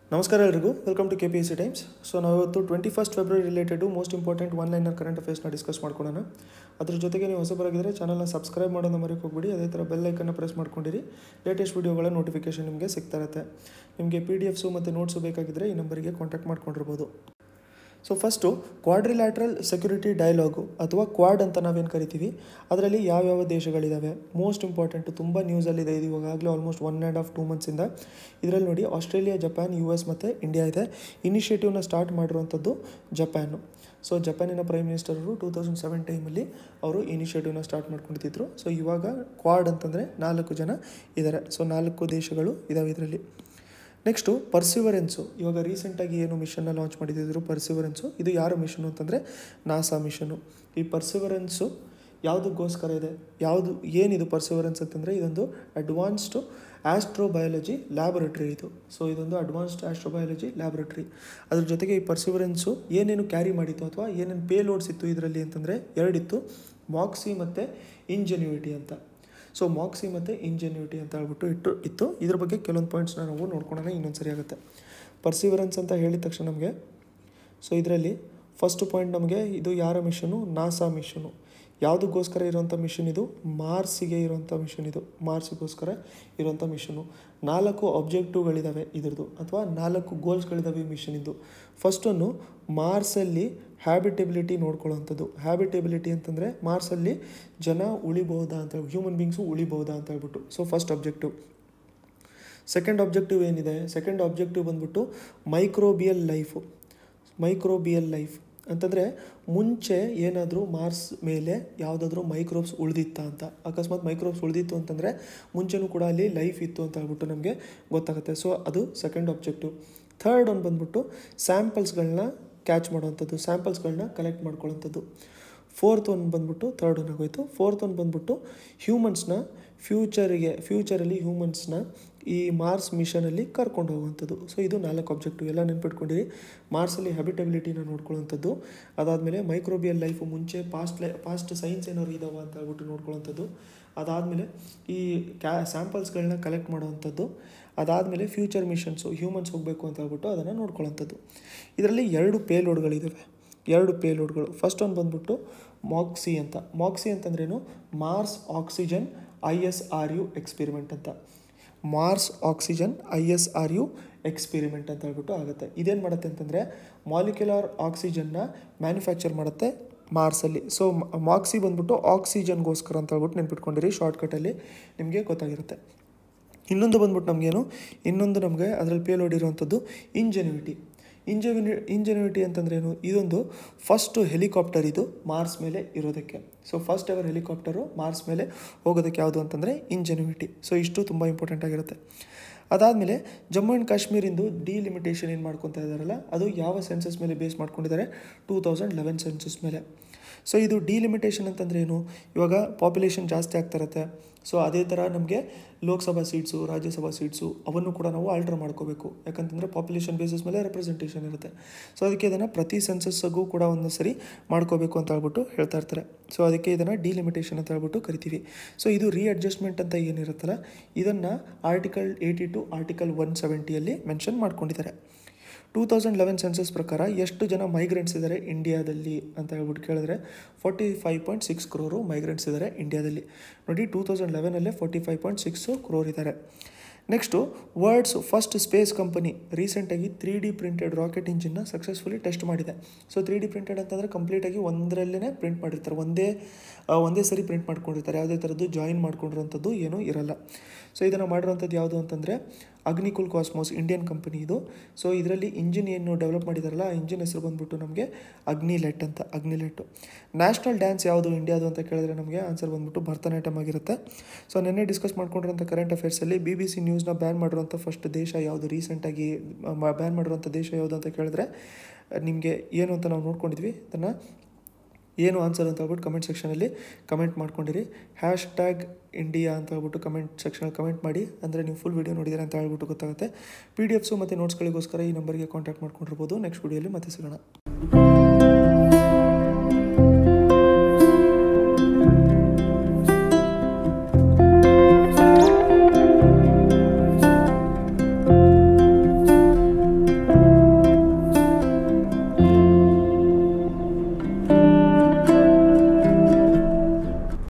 ನಮಸ್ಕಾರ ಎಲ್ರಿಗೂ welcome to K P S C times so ನಾವಿವತ್ತು twenty first February related most important one liner current ಅಫೇರ್ಸ್ನ discuss ಮಾಡ್ಕೊಳ್ಳೋಣ ಅದ್ರ ಜೊತೆಗೆ ನೀವು ಹೊಸಬರಾಗಿದ್ದರೆ ಚಾನಲ್ನ ಸಬ್ಸ್ಕ್ರೈಬ್ ಮಾಡೋದನ್ನ ಮರೆಯೋಕೆ ಹೋಗ್ಬಿಡಿ ಅದೇ ಥರ ಬೆಲ್ ಐಕನ್ನ ಪ್ರೆಸ್ ಮಾಡ್ಕೊಂಡಿರಿ ಲೇಟೆಸ್ಟ್ ವೀಡಿಯೋಗಳ ನೋಟಿಫಿಕೇಶನ್ ನಿಮಗೆ ಸಿಗ್ತಾ ಇರುತ್ತೆ ನಿಮಗೆ ಪಿ ಡಿ ಎಫ್ಸು ಮತ್ತು ನೋಟ್ಸು ಬೇಕಾಗಿದ್ದರೆ ಈ ನಂಬರಿಗೆ ಕಾಂಟ್ಯಾಕ್ಟ್ ಮಾಡ್ಕೊಂಡಿರ್ಬೋದು so first quadrilateral security dialogue ಅಥವಾ ಕ್ವಾಡ್ ಅಂತ ನಾವೇನು ಕರಿತೀವಿ ಅದರಲ್ಲಿ ಯಾವ್ಯಾವ ದೇಶಗಳಿದ್ದಾವೆ ಮೋಸ್ಟ್ ಇಂಪಾರ್ಟೆಂಟು ತುಂಬ ನ್ಯೂಸಲ್ಲಿದೆ ಇದು ಇವಾಗಲೇ almost one and half two ಮಂತ್ಸಿಂದ ಇದರಲ್ಲಿ ನೋಡಿ ಆಸ್ಟ್ರೇಲಿಯಾ ಜಪಾನ್ ಯು ಎಸ್ ಮತ್ತು ಇಂಡಿಯಾ ಇದೆ ಇನಿಷಿಯೇಟಿವ್ನ ಸ್ಟಾರ್ಟ್ ಮಾಡಿರುವಂಥದ್ದು ಜಪಾನು ಸೊ ಜಪಾನಿನ prime minister two thousand seven ಟೈಮಲ್ಲಿ ಅವರು ಇನಿಷಿಯೇಟಿವ್ನ ಸ್ಟಾರ್ಟ್ ಮಾಡ್ಕೊಂಡಿದ್ರು ಸೊ ಇವಾಗ ಕ್ವಾಡ್ ಅಂತಂದರೆ ನಾಲ್ಕು ಜನ ಇದ್ದಾರೆ ಸೊ ನಾಲ್ಕು ದೇಶಗಳು ಇದ್ದಾವೆ ಇದರಲ್ಲಿ ನೆಕ್ಸ್ಟು ಪರ್ಸಿವರೆನ್ಸು ಇವಾಗ ರೀಸೆಂಟಾಗಿ ಏನು ಮಿಷನ್ನ ಲಾಂಚ್ ಮಾಡಿದ್ರು ಪರ್ಸಿವರೆನ್ಸು ಇದು ಯಾರ ಮಿಷನು ಅಂತಂದರೆ ನಾಸಾ ಮಿಷನು ಈ ಪರ್ಸಿವರೆನ್ಸು ಯಾವುದಕ್ಕೋಸ್ಕರ ಇದೆ ಯಾವುದು ಏನಿದು ಪರ್ಸಿವರೆನ್ಸ್ ಅಂತಂದರೆ ಇದೊಂದು ಅಡ್ವಾನ್ಸ್ಡು ಆಸ್ಟ್ರೋಬಯಾಲಜಿ ಲ್ಯಾಬೊರೇಟ್ರಿ ಇದು ಸೊ ಇದೊಂದು ಅಡ್ವಾನ್ಸ್ಡ್ ಆಸ್ಟ್ರೋಬಯಾಲಜಿ ಲ್ಯಾಬೊರೇಟ್ರಿ ಅದ್ರ ಜೊತೆಗೆ ಈ ಪರ್ಸಿವರೆನ್ಸು ಏನೇನು ಕ್ಯಾರಿ ಮಾಡಿತ್ತು ಅಥವಾ ಏನೇನು ಪೇ ಲೋಡ್ಸ್ ಇತ್ತು ಇದರಲ್ಲಿ ಅಂತಂದರೆ ಎರಡಿತ್ತು ಮಾಕ್ಸಿ ಮತ್ತು ಇಂಜೆನ್ಯೂಟಿ ಅಂತ ಸೊ ಮಾಕ್ಸಿ ಮತ್ತು ಇಂಜೆನ್ಯೂಟಿ ಅಂತ ಹೇಳ್ಬಿಟ್ಟು ಇಟ್ಟು ಇತ್ತು ಇದ್ರ ಬಗ್ಗೆ ಕೆಲವೊಂದು ಪಾಯಿಂಟ್ಸ್ನ ನಾವು ನೋಡ್ಕೊಳ್ಳೋಣ ಇನ್ನೊಂದು ಸರಿ ಆಗುತ್ತೆ ಪರ್ಸಿವರೆನ್ಸ್ ಅಂತ ಹೇಳಿದ ತಕ್ಷಣ ನಮಗೆ ಸೊ ಇದರಲ್ಲಿ ಫಸ್ಟ್ ಪಾಯಿಂಟ್ ನಮಗೆ ಇದು ಯಾರ ಮಿಷನು ನಾಸಾ ಮಿಷನು ಯಾವುದಕ್ಕೋಸ್ಕರ ಇರುವಂಥ ಮಿಷನ್ ಇದು ಮಾರ್ಸಿಗೆ ಇರುವಂಥ ಮಿಷನ್ ಇದು ಮಾರ್ಸಿಗೋಸ್ಕರ ಇರುವಂಥ ಮಿಷನು ನಾಲ್ಕು ಆಬ್ಜೆಕ್ಟಿವ್ಗಳಿದ್ದಾವೆ ಇದ್ರದ್ದು ಅಥವಾ ನಾಲ್ಕು ಗೋಲ್ಸ್ಗಳಿದ್ದಾವೆ ಈ ಮಿಷನಿದ್ದು ಫಸ್ಟನ್ನು ಮಾರ್ಸಲ್ಲಿ ಹ್ಯಾಬಿಟೆಬಿಲಿಟಿ ನೋಡ್ಕೊಳ್ಳೋವಂಥದ್ದು ಹ್ಯಾಬಿಟೆಬಿಲಿಟಿ ಅಂತಂದರೆ ಮಾರ್ಸಲ್ಲಿ ಜನ ಉಳಿಬಹುದಾ ಅಂತ ಹ್ಯೂಮನ್ ಬೀಯಿಂಗ್ಸು ಉಳಿಬಹುದಾ ಅಂತ ಹೇಳ್ಬಿಟ್ಟು so first objective second objective ಏನಿದೆ ಸೆಕೆಂಡ್ ಆಬ್ಜೆಕ್ಟಿವ್ ಬಂದ್ಬಿಟ್ಟು ಮೈಕ್ರೋಬಿಯಲ್ ಲೈಫು ಮೈಕ್ರೋಬಿಯಲ್ ಲೈಫ್ ಅಂತಂದರೆ ಮುಂಚೆ ಏನಾದರೂ ಮಾರ್ಸ್ ಮೇಲೆ ಯಾವುದಾದ್ರೂ ಮೈಕ್ರೋಬ್ಸ್ ಉಳಿದಿತ್ತಾ ಅಂತ ಅಕಸ್ಮಾತ್ ಮೈಕ್ರೋಬ್ಸ್ ಉಳಿದಿತ್ತು ಅಂತಂದರೆ ಮುಂಚೆನೂ ಕೂಡ ಅಲ್ಲಿ ಲೈಫ್ ಇತ್ತು ಅಂತ ಹೇಳ್ಬಿಟ್ಟು ನಮಗೆ ಗೊತ್ತಾಗುತ್ತೆ ಸೊ ಅದು ಸೆಕೆಂಡ್ ಆಬ್ಜೆಕ್ಟಿವ್ ಥರ್ಡ್ ಒಂದು ಬಂದ್ಬಿಟ್ಟು ಸ್ಯಾಂಪಲ್ಸ್ಗಳನ್ನ ಕ್ಯಾಚ್ ಮಾಡೋವಂಥದ್ದು ಸ್ಯಾಂಪಲ್ಸ್ಗಳನ್ನ ಕಲೆಕ್ಟ್ ಮಾಡ್ಕೊಳ್ಳೋಂಥದ್ದು ಫೋರ್ತ್ ಒನ್ ಬಂದ್ಬಿಟ್ಟು ಥರ್ಡ್ ಒನ್ ಆಗೋಯ್ತು ಫೋರ್ತ್ ಒನ್ ಬಂದ್ಬಿಟ್ಟು ಹ್ಯೂಮನ್ಸ್ನ ಫ್ಯೂಚರಿಗೆ ಫ್ಯೂಚರಲ್ಲಿ ಹ್ಯೂಮನ್ಸ್ನ ಈ ಮಾರ್ಸ್ ಮಿಷನಲ್ಲಿ ಕರ್ಕೊಂಡು ಹೋಗುವಂಥದ್ದು ಸೊ ಇದು ನಾಲ್ಕು ಆಬ್ಜೆಕ್ಟಿವ್ ಎಲ್ಲ ನೆನ್ಪಿಟ್ಕೊಂಡಿರಿ ಮಾರ್ಸಲ್ಲಿ ಹ್ಯಾಬಿಟಬಿಲಿಟಿನ ನೋಡ್ಕೊಳ್ಳೋಂಥದ್ದು ಅದಾದಮೇಲೆ ಮೈಕ್ರೋಬಿಯಲ್ ಲೈಫು ಮುಂಚೆ ಪಾಸ್ಟ್ ಲೈ ಪಾಸ್ಟ್ ಸೈನ್ಸ್ ಏನಾದ್ರು ಇದಾವ ಅಂತ ಹೇಳ್ಬಿಟ್ಟು ನೋಡ್ಕೊಳ್ಳೋಂಥದ್ದು ಅದಾದಮೇಲೆ ಈ ಕ್ಯಾ ಸ್ಯಾಂಪಲ್ಸ್ಗಳನ್ನ ಕಲೆಕ್ಟ್ ಮಾಡೋವಂಥದ್ದು ಅದಾದಮೇಲೆ ಫ್ಯೂಚರ್ ಮಿಷನ್ಸು ಹ್ಯೂಮನ್ಸ್ ಹೋಗಬೇಕು ಅಂತ ಹೇಳ್ಬಿಟ್ಟು ಅದನ್ನು ನೋಡ್ಕೊಳ್ಳೋಂಥದ್ದು ಇದರಲ್ಲಿ ಎರಡು ಪೇಲೋಡ್ಗಳಿದ್ದಾವೆ ಎರಡು ಪೇಲೋಡ್ಗಳು ಫಸ್ಟ್ ಒಂದು ಬಂದ್ಬಿಟ್ಟು ಮಾಕ್ಸಿ ಅಂತ ಮಾಕ್ಸಿ ಅಂತಂದ್ರೇನು Mars oxygen I S R U experiment ಅಂತ Mars oxygen I S R U experiment ಅಂತ ಹೇಳ್ಬಿಟ್ಟು ಆಗುತ್ತೆ ಇದೇನು ಮಾಡುತ್ತೆ ಅಂತಂದರೆ ಮಾಲಿಕ್ಯುಲರ್ ಆಕ್ಸಿಜನ್ನ ಮ್ಯಾನುಫ್ಯಾಕ್ಚರ್ ಮಾಡುತ್ತೆ ಮಾರ್ಸಲ್ಲಿ ಸೊ ಮಾಕ್ಸಿ ಬಂದ್ಬಿಟ್ಟು ಆಕ್ಸಿಜನ್ಗೋಸ್ಕರ ಅಂತ ಹೇಳ್ಬಿಟ್ಟು ನೆನ್ಪಿಟ್ಕೊಂಡಿರಿ ಶಾರ್ಟ್ಕಟಲ್ಲಿ ನಿಮಗೆ ಗೊತ್ತಾಗಿರುತ್ತೆ ಇನ್ನೊಂದು ಬಂದ್ಬಿಟ್ಟು ನಮಗೇನು ಇನ್ನೊಂದು ನಮಗೆ ಅದರಲ್ಲಿ ಪೇಲೋಡ್ ಇರುವಂಥದ್ದು ಇಂಜೆನ್ಯೂಟಿ ಇಂಜೆನ್ಯೂ ಇಂಜೆನ್ಯೂಟಿ ಅಂತಂದ್ರೇನು ಇದೊಂದು ಫಸ್ಟು ಹೆಲಿಕಾಪ್ಟರ್ ಇದು ಮಾರ್ಸ್ ಮೇಲೆ ಇರೋದಕ್ಕೆ so first ever helicopter Mars ಮೇಲೆ ಹೋಗೋದಕ್ಕೆ ಯಾವುದು ಅಂತಂದರೆ ಇಂಜೆನ್ಯೂಟಿ ಸೊ ಇಷ್ಟು ತುಂಬ ಇಂಪಾರ್ಟೆಂಟ್ ಆಗಿರುತ್ತೆ ಅದಾದಮೇಲೆ ಜಮ್ಮು ಆ್ಯಂಡ್ ಕಾಶ್ಮೀರಿಂದು ಡಿಲಿಮಿಟೇಷನ್ ಏನು ಮಾಡ್ಕೊತಾ ಇದ್ದಾರಲ್ಲ ಅದು ಯಾವ ಸೆನ್ಸಸ್ ಮೇಲೆ ಬೇಸ್ ಮಾಡ್ಕೊಂಡಿದ್ದಾರೆ ಟೂ ತೌಸಂಡ್ ಲೆವೆನ್ ಸೆನ್ಸಸ್ ಮೇಲೆ ಸೊ ಇದು ಡಿಲಿಮಿಟೇಷನ್ ಅಂತಂದ್ರೆ ಏನು ಇವಾಗ ಪಾಪ್ಯುಲೇಷನ್ ಜಾಸ್ತಿ ಆಗ್ತಾ ಇರುತ್ತೆ ಸೊ ಅದೇ ಥರ ನಮಗೆ ಲೋಕಸಭಾ ಸೀಟ್ಸು ರಾಜ್ಯಸಭಾ ಸೀಟ್ಸು ಅವನ್ನು ಕೂಡ ನಾವು ಆಲ್ಟ್ರ್ ಮಾಡ್ಕೋಬೇಕು ಯಾಕಂತಂದರೆ ಪಾಪ್ಯುಲೇಷನ್ ಬೇಸಿಸ್ ಮೇಲೆ ರೆಪ್ರೆಸೆಂಟೇಷನ್ ಇರುತ್ತೆ ಸೊ ಅದಕ್ಕೆ ಇದನ್ನು ಪ್ರತಿ ಸೆನ್ಸಸ್ಗೂ ಕೂಡ ಒಂದು ಸರಿ ಮಾಡ್ಕೋಬೇಕು ಅಂತ ಹೇಳ್ಬಿಟ್ಟು ಹೇಳ್ತಾ ಇರ್ತಾರೆ ಸೊ ಅದಕ್ಕೆ ಇದನ್ನು ಡಿಲಿಮಿಟೇಷನ್ ಅಂತ ಹೇಳ್ಬಿಟ್ಟು ಕರಿತೀವಿ ಸೊ ಇದು ರೀಅಡ್ಜಸ್ಟ್ಮೆಂಟ್ ಅಂತ ಏನಿರುತ್ತಲ್ಲ ಇದನ್ನು article eighty two article one ಸೆವೆಂಟಿಯಲ್ಲಿ ಮೆನ್ಷನ್ ಮಾಡ್ಕೊಂಡಿದ್ದಾರೆ ಟೂ ತೌಸಂಡ್ ಲೆವೆನ್ ಸೆನ್ಸಸ್ ಪ್ರಕಾರ ಎಷ್ಟು ಜನ ಮೈಗ್ರೆಂಟ್ಸ್ ಇದ್ದಾರೆ ಇಂಡಿಯಾದಲ್ಲಿ ಅಂತ ಹೇಳ್ಬಿಟ್ಟು ಕೇಳಿದ್ರೆ forty five point six crore migrants ಇದ್ದಾರೆ ಇಂಡಿಯಾದಲ್ಲಿ ನೋಡಿ ಟೂ ತೌಸಂಡ್ ಲೆವೆನಲ್ಲೇ forty five point six crore ಇದ್ದಾರೆ next words first space company ರೀಸೆಂಟಾಗಿ ತ್ರೀ ಡಿ ಪ್ರಿಂಟೆಡ್ ರಾಕೆಟ್ ಇಂಜಿನ್ನ ಸಕ್ಸಸ್ಫುಲಿ ಟೆಸ್ಟ್ ಮಾಡಿದೆ ಸೊ ತ್ರೀ ಡಿ ಪ್ರಿಂಟೆಡ್ ಅಂತಂದರೆ ಕಂಪ್ಲೀಟಾಗಿ ಒಂದರಲ್ಲೇ ಪ್ರಿಂಟ್ ಮಾಡಿರ್ತಾರೆ ಒಂದೇ ಒಂದೇ ಸರಿ ಪ್ರಿಂಟ್ ಮಾಡ್ಕೊಂಡಿರ್ತಾರೆ ಯಾವುದೇ ಥರದ್ದು ಜಾಯಿನ್ ಮಾಡ್ಕೊಂಡಿರೋಂಥದ್ದು ಏನೂ ಇರಲ್ಲ ಸೊ ಇದನ್ನು ಮಾಡಿರೋಂಥದ್ದು ಯಾವುದು ಅಂತಂದರೆ ಅಗ್ನಿಕುಲ್ ಕಾಸ್ಮೋಸ್ ಇಂಡಿಯನ್ ಕಂಪನಿ ಇದು ಸೊ ಇದರಲ್ಲಿ ಇಂಜಿನ್ ಏನು ಡೆವಲಪ್ ಮಾಡಿದಾರಲ್ಲ ಆ ಇಂಜಿನ್ ಹೆಸರು ಬಂದ್ಬಿಟ್ಟು ನಮಗೆ ಅಗ್ನಿಲೆಟ್ ಅಂತ ಅಗ್ನಿಲೆಟ್ಟು ನ್ಯಾಷನಲ್ ಡ್ಯಾನ್ಸ್ ಯಾವುದು ಇಂಡಿಯಾದು ಅಂತ ಕೇಳಿದ್ರೆ ನಮಗೆ ಆನ್ಸರ್ ಬಂದ್ಬಿಟ್ಟು ಭರತನಾಟ್ಯಂ ಆಗಿರುತ್ತೆ ಸೊ ನಿನ್ನೆ ಡಿಸ್ಕಸ್ ಮಾಡ್ಕೊಂಡಿರೋಂಥ ಕರೆಂಟ್ ಅಫೇರ್ಸಲ್ಲಿ ಬಿ ಬಿ ಸಿ ನ್ಯೂಸ್ನ ಬ್ಯಾನ್ ಮಾಡಿರೋಂಥ ಫಸ್ಟ್ ದೇಶ ಯಾವುದು ರೀಸೆಂಟಾಗಿ ಬ್ಯಾನ್ ಮಾಡಿರೋಂಥ ದೇಶ ಯಾವುದು ಅಂತ ಕೇಳಿದ್ರೆ ನಿಮಗೆ ಏನು ಅಂತ ನಾವು ನೋಡ್ಕೊಂಡಿದ್ವಿ ಅದನ್ನು ಏನು ಆನ್ಸರ್ ಅಂತ ಹೇಳ್ಬಿಟ್ಟು ಕಮೆಂಟ್ ಸೆಕ್ಷನಲ್ಲಿ ಕಮೆಂಟ್ ಮಾಡ್ಕೊಂಡಿರಿ ಹ್ಯಾಶ್ ಟ್ಯಾಗ್ ಇಂಡಿಯಾ ಅಂತ ಹೇಳ್ಬಿಟ್ಟು ಕಮೆಂಟ್ ಸೆಕ್ಷನಲ್ಲಿ ಕಮೆಂಟ್ ಮಾಡಿ ಅಂದರೆ ನೀವು ಫುಲ್ ವೀಡಿಯೋ ನೋಡಿದ್ದೀರಾ ಅಂತ ಹೇಳ್ಬಿಟ್ಟು ಗೊತ್ತಾಗುತ್ತೆ ಪಿ ಡಿ ಎಫ್ಸು ಮತ್ತು ನೋಟ್ಸ್ಗಳಿಗೋಸ್ಕರ ಈ ನಂಬರ್ಗೆ ಕಾಂಟ್ಯಾಕ್ಟ್ ಮಾಡ್ಕೊಂಡಿರ್ಬೋದು ನೆಕ್ಸ್ಟ್ ವೀಡಿಯೋಲಿ ಮತ್ತೆ ಸಿಗೋಣ